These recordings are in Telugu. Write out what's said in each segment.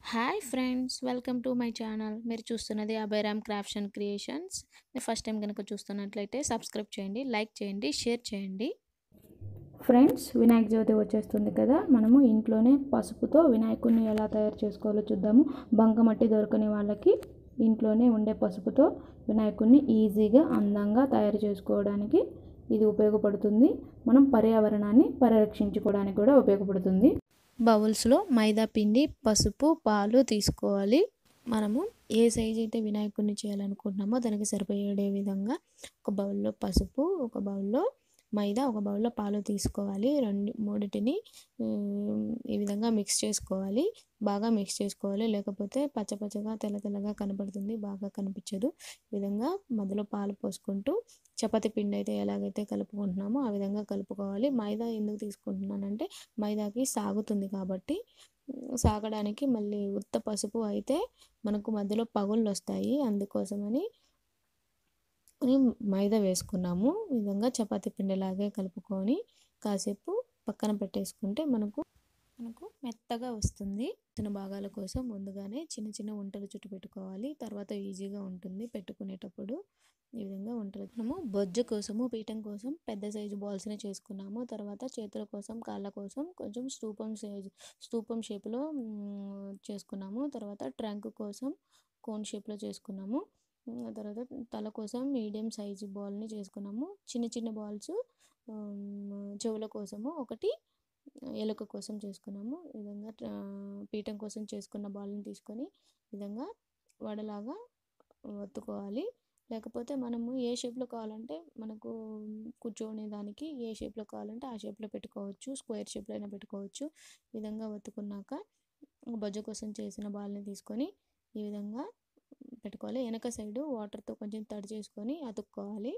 hi friends welcome to my channel మీరు చూస్తున్నది అభయరామ్ క్రాఫ్ట్స్ అండ్ క్రియేషన్స్ మీరు ఫస్ట్ టైం కనుక చూస్తున్నట్లయితే సబ్స్క్రైబ్ చేయండి లైక్ చేయండి షేర్ చేయండి ఫ్రెండ్స్ వినాయక చవితి వచ్చేస్తుంది కదా మనము ఇంట్లోనే పసుపుతో వినాయకుడిని ఎలా తయారు చేసుకోవాలో చూద్దాము బంకమట్టి దొరకని వాళ్ళకి ఇంట్లోనే ఉండే పసుపుతో వినాయకుడిని ఈజీగా అందంగా తయారు చేసుకోవడానికి ఇది ఉపయోగపడుతుంది మనం పర్యావరణాన్ని పరిరక్షించుకోవడానికి కూడా ఉపయోగపడుతుంది బౌల్స్లో మైదా పిండి పసుపు పాలు తీసుకోవాలి మనము ఏ సైజ్ అయితే వినాయకుడిని చేయాలనుకుంటున్నామో దానికి సరిపోయే విధంగా ఒక బౌల్లో పసుపు ఒక బౌల్లో మైదా ఒక బౌల్లో పాలు తీసుకోవాలి రెండు మూడిటిని ఉమ్, ఈ విధంగా మిక్స్ చేసుకోవాలి బాగా మిక్స్ చేసుకోవాలి లేకపోతే పచ్చ పచ్చగా తెల్ల తెల్లగా కనపడుతుంది బాగా కనిపించదు ఈ విధంగా మధ్యలో పాలు పోసుకుంటూ చపాతీ పిండి అయితే ఎలాగైతే కలుపుకుంటున్నామో ఆ విధంగా కలుపుకోవాలి మైదా ఎందుకు తీసుకుంటున్నానంటే మైదాకి సాగుతుంది కాబట్టి ఉమ్, సాగడానికి మళ్ళీ ఉత్త పసుపు అయితే మనకు మధ్యలో పగుళ్ళు వస్తాయి అందుకోసమని అని మైదా వేసుకున్నాము ఈ విధంగా చపాతీ పిండిలాగే కలుపుకొని కాసేపు పక్కన పెట్టేసుకుంటే మనకు మనకు మెత్తగా వస్తుంది చిన్న భాగాల కోసం ముందుగానే చిన్న చిన్న వంటలు చుట్టు పెట్టుకోవాలి తర్వాత ఈజీగా ఉంటుంది పెట్టుకునేటప్పుడు ఈ విధంగా వంటలు మనము బొజ్జు కోసము పీఠం కోసం పెద్ద సైజు బాల్స్ని చేసుకున్నాము తర్వాత చేతుల కోసం కాళ్ళ కోసం కొంచెం స్తూపం సైజు స్తూపం షేప్లో మ్, చేసుకున్నాము తర్వాత ట్రంక్ కోసం కోన్ షేప్లో చేసుకున్నాము ఉమ్, ఆ తర్వాత తల కోసం మీడియం సైజు బాల్ని చేసుకున్నాము చిన్న చిన్న బాల్స్ చెవుల కోసము ఒకటి ఎలుక కోసం చేసుకున్నాము ఈ విధంగా ఆ, పీఠం కోసం చేసుకున్న బాల్ని తీసుకొని ఈ విధంగా వడలాగా ఒత్తుకోవాలి లేకపోతే మనము ఏ షేప్లో కావాలంటే మనకు కూర్చొని దానికి ఏ షేప్లో కావాలంటే ఆ షేప్లో పెట్టుకోవచ్చు స్క్వేర్ షేప్లో అయినా పెట్టుకోవచ్చు ఈ విధంగా ఒత్తుకున్నాక బొజ్జ కోసం చేసిన బాల్ని తీసుకొని ఈ విధంగా పెట్టుకోవాలి వెనక సైడు వాటర్తో కొంచెం తడి చేసుకొని అతుక్కోవాలి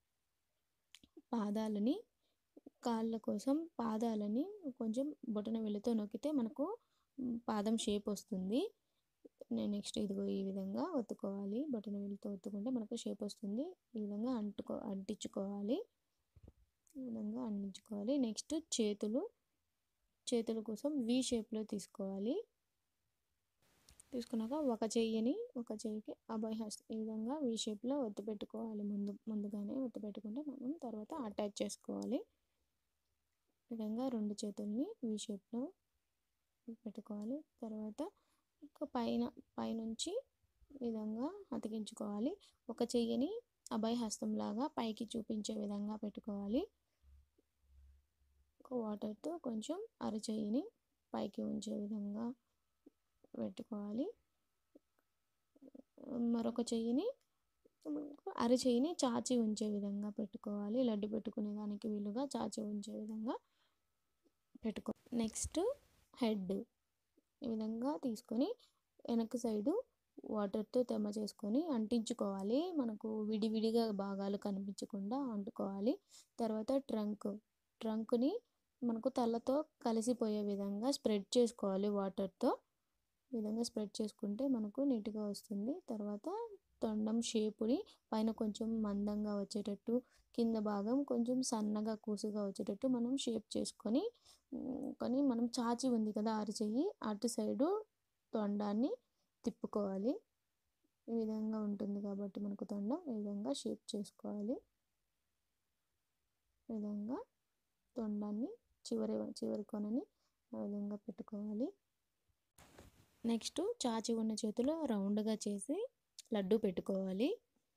పాదాలని కాళ్ళ కోసం పాదాలని కొంచెం బొటన వేలితో నొక్కితే మనకు మ్, పాదం షేప్ వస్తుంది నేను నెక్స్ట్ ఇదిగో ఈ విధంగా ఒత్తుకోవాలి బొటన వేలితో ఒత్తుకుంటే మనకు షేప్ వస్తుంది ఈ విధంగా అంటుకో అంటించుకోవాలి ఈ విధంగా అంటించుకోవాలి నెక్స్ట్ చేతులు చేతుల కోసం వి షేప్లో తీసుకోవాలి తీసుకున్నాక ఒక చెయ్యిని ఒక చెయ్యికి అభయ హస్త ఈ విధంగా వి షేప్లో ఒత్తి పెట్టుకోవాలి ముందు ముందుగానే ఒత్తి పెట్టుకుంటే మనం తర్వాత అటాచ్ చేసుకోవాలి ఈ విధంగా రెండు చేతుల్ని వి షేప్లో పెట్టుకోవాలి తర్వాత ఒక పైన పైనుంచి ఈ విధంగా అతికించుకోవాలి ఒక చెయ్యిని అభయ హస్తంలాగా పైకి చూపించే విధంగా పెట్టుకోవాలి ఒక వాటర్తో కొంచెం అరచెయ్యిని పైకి ఉంచే విధంగా పెట్టుకోవాలి మరొక చెయ్యిని అరచెయ్యిని చాచి ఉంచే విధంగా పెట్టుకోవాలి లడ్డు పెట్టుకునే దానికి వీలుగా చాచి ఉంచే విధంగా పెట్టుకో నెక్స్ట్ హెడ్ ఈ విధంగా తీసుకొని వెనక సైడు వాటర్తో తెమ్మ చేసుకొని అంటించుకోవాలి మనకు విడివిడిగా భాగాలు కనిపించకుండా అంటుకోవాలి తర్వాత ట్రంక్ ట్రంక్ని మనకు తలతో కలిసిపోయే విధంగా స్ప్రెడ్ చేసుకోవాలి వాటర్తో ఈ విధంగా స్ప్రెడ్ చేసుకుంటే మనకు నీట్గా వస్తుంది తర్వాత తొండం షేపుని పైన కొంచెం మందంగా వచ్చేటట్టు కింద భాగం కొంచెం సన్నగా కూసుగా వచ్చేటట్టు మనం షేప్ చేసుకొని ఉమ్, కానీ మనం చాచి ఉంది కదా అరిచెయ్యి అటు సైడు తొండాన్ని తిప్పుకోవాలి ఈ విధంగా ఉంటుంది కాబట్టి మనకు తొండం ఈ విధంగా షేప్ చేసుకోవాలి ఈ విధంగా తొండాన్ని చివరి చివరి కొనని ఆ విధంగా పెట్టుకోవాలి నెక్స్ట్ చాచి ఉన్న చేతిలో రౌండ్గా చేసి లడ్డు పెట్టుకోవాలి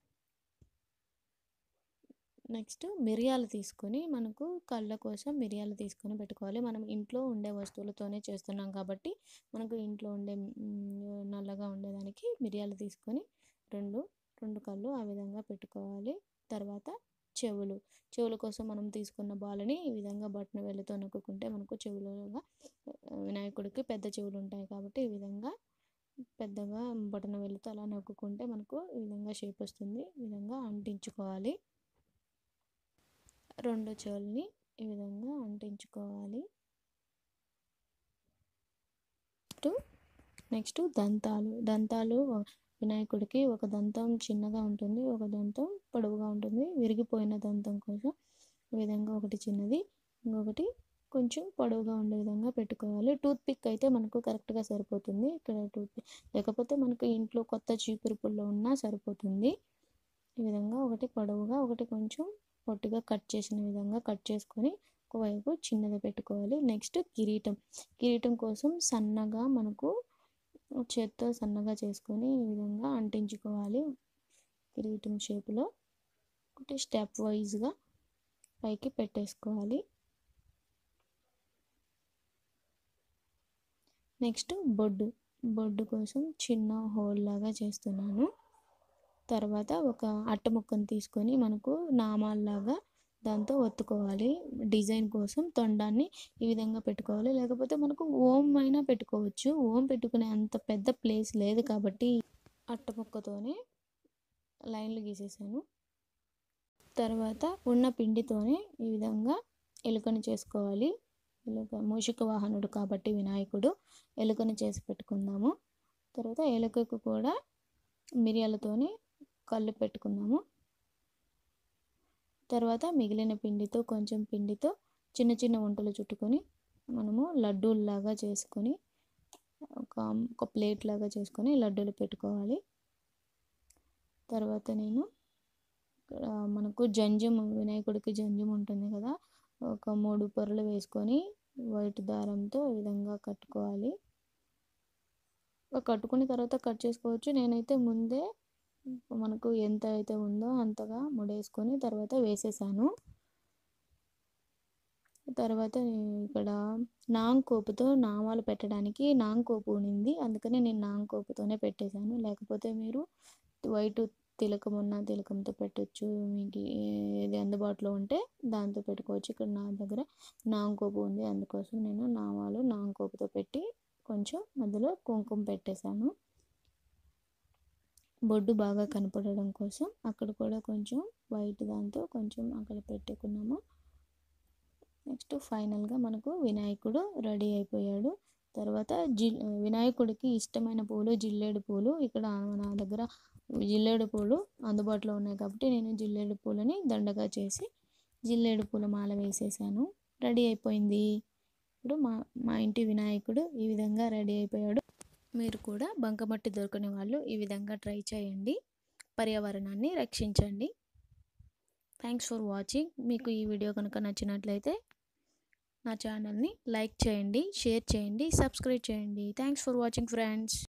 నెక్స్ట్ మిరియాలు తీసుకొని మనకు కళ్ళ కోసం మిరియాలు తీసుకొని పెట్టుకోవాలి మనం ఇంట్లో ఉండే వస్తువులతోనే చేస్తున్నాం కాబట్టి మనకు ఇంట్లో ఉండే మ్, నల్లగా ఉండేదానికి మిరియాలు తీసుకొని రెండు రెండు కళ్ళు ఆ విధంగా పెట్టుకోవాలి తర్వాత చెవులు చెవుల కోసం మనం తీసుకున్న బాలని ఈ విధంగా బట్టన వేళ్ళతో నొక్కుంటే మనకు చెవులుగా వినాయకుడికి పెద్ద చెవులు ఉంటాయి కాబట్టి ఈ విధంగా పెద్దగా బటన వేలుతో అలా నొక్కుంటే మనకు ఈ విధంగా షేప్ వస్తుంది ఈ విధంగా అంటించుకోవాలి రెండు చెవుల్ని ఈ విధంగా అంటించుకోవాలి నెక్స్ట్ నెక్స్ట్ దంతాలు దంతాలు వినాయకుడికి ఒక దంతం చిన్నగా ఉంటుంది ఒక దంతం పొడవుగా ఉంటుంది విరిగిపోయిన దంతం కోసం ఈ విధంగా ఒకటి చిన్నది ఇంకొకటి కొంచెం పొడవుగా ఉండే విధంగా పెట్టుకోవాలి టూత్ పిక్ అయితే మనకు కరెక్ట్గా సరిపోతుంది ఇక్కడ టూత్ పిక్ లేకపోతే మనకు ఇంట్లో కొత్త చీపురు పుల్ల ఉన్నా సరిపోతుంది ఈ విధంగా ఒకటి పొడవుగా ఒకటి కొంచెం పొట్టిగా కట్ చేసిన విధంగా కట్ చేసుకొని ఒకవైపు చిన్నది పెట్టుకోవాలి నెక్స్ట్ కిరీటం కిరీటం కోసం సన్నగా మనకు చేత్తో సన్నగా చేసుకొని ఈ విధంగా అంటించుకోవాలి కిరీటం షేపులో ఒకటి స్టెప్ వైజ్గా పైకి పెట్టేసుకోవాలి నెక్స్ట్ బొడ్డు బొడ్డు కోసం చిన్న హోల్ లాగా చేస్తున్నాను తర్వాత ఒక అట్ట ముక్కను తీసుకొని మనకు నామాల్లాగా దాంతో ఒత్తుకోవాలి డిజైన్ కోసం తొండాన్ని ఈ విధంగా పెట్టుకోవాలి లేకపోతే మనకు ఓం అయినా పెట్టుకోవచ్చు ఓం పెట్టుకునే అంత పెద్ద ప్లేస్ లేదు కాబట్టి అట్ట ముక్కతోనే లైన్లు గీసేసాను తర్వాత ఉన్న పిండితోనే ఈ విధంగా ఎలుకను చేసుకోవాలి ఎలుక మూషిక వాహనుడు కాబట్టి వినాయకుడు ఎలుకను చేసి పెట్టుకుందాము తర్వాత ఎలుకకు కూడా మిరియాలతోని కళ్ళు పెట్టుకుందాము తర్వాత మిగిలిన పిండితో కొంచెం పిండితో చిన్న చిన్న వంటలు చుట్టుకొని మనము లడ్డూల్లాగా చేసుకొని ఒక ఒక ప్లేట్ లాగా చేసుకొని లడ్డూలు పెట్టుకోవాలి తర్వాత నేను ఇక్కడ మనకు జంజం వినాయకుడికి జంజం ఉంటుంది కదా ఒక మూడు పొరలు వేసుకొని వైట్ దారంతో ఈ విధంగా కట్టుకోవాలి కట్టుకున్న తర్వాత కట్ చేసుకోవచ్చు నేనైతే ముందే మనకు ఎంత అయితే ఉందో అంతగా ముడేసుకొని తర్వాత వేసేసాను తర్వాత ఇక్కడ నాంకోపుతో నామాలు పెట్టడానికి నాంకోపు ఉనింది అందుకని నేను నాంకోపుతోనే పెట్టేశాను లేకపోతే మీరు వైట్ తిలకం ఉన్న తిలకంతో పెట్టచ్చు మీకు ఏది అందుబాటులో ఉంటే దాంతో పెట్టుకోవచ్చు ఇక్కడ నా దగ్గర నాంకోపు ఉంది అందుకోసం నేను నామాలు నాంకోపుతో పెట్టి కొంచెం మధ్యలో కుంకుమ పెట్టేశాను బొడ్డు బాగా కనపడడం కోసం అక్కడ కూడా కొంచెం వైట్ దాంతో కొంచెం అక్కడ పెట్టుకున్నాము నెక్స్ట్ ఫైనల్గా మనకు వినాయకుడు రెడీ అయిపోయాడు తర్వాత జి వినాయకుడికి ఇష్టమైన పూలు జిల్లేడు పూలు ఇక్కడ నా దగ్గర జిల్లేడు పూలు అందుబాటులో ఉన్నాయి కాబట్టి నేను జిల్లేడు పూలని దండగా చేసి జిల్లేడు పూల మాల వేసేసాను రెడీ అయిపోయింది ఇప్పుడు మా మా ఇంటి వినాయకుడు ఈ విధంగా రెడీ అయిపోయాడు మీరు కూడా బంకమట్టి దొరకని వాళ్ళు ఈ విధంగా ట్రై చేయండి పర్యావరణాన్ని రక్షించండి థ్యాంక్స్ ఫర్ వాచింగ్ మీకు ఈ వీడియో కనుక నచ్చినట్లయితే నా ఛానల్ని లైక్ చేయండి షేర్ చేయండి సబ్స్క్రైబ్ చేయండి థ్యాంక్స్ ఫర్ వాచింగ్ ఫ్రెండ్స్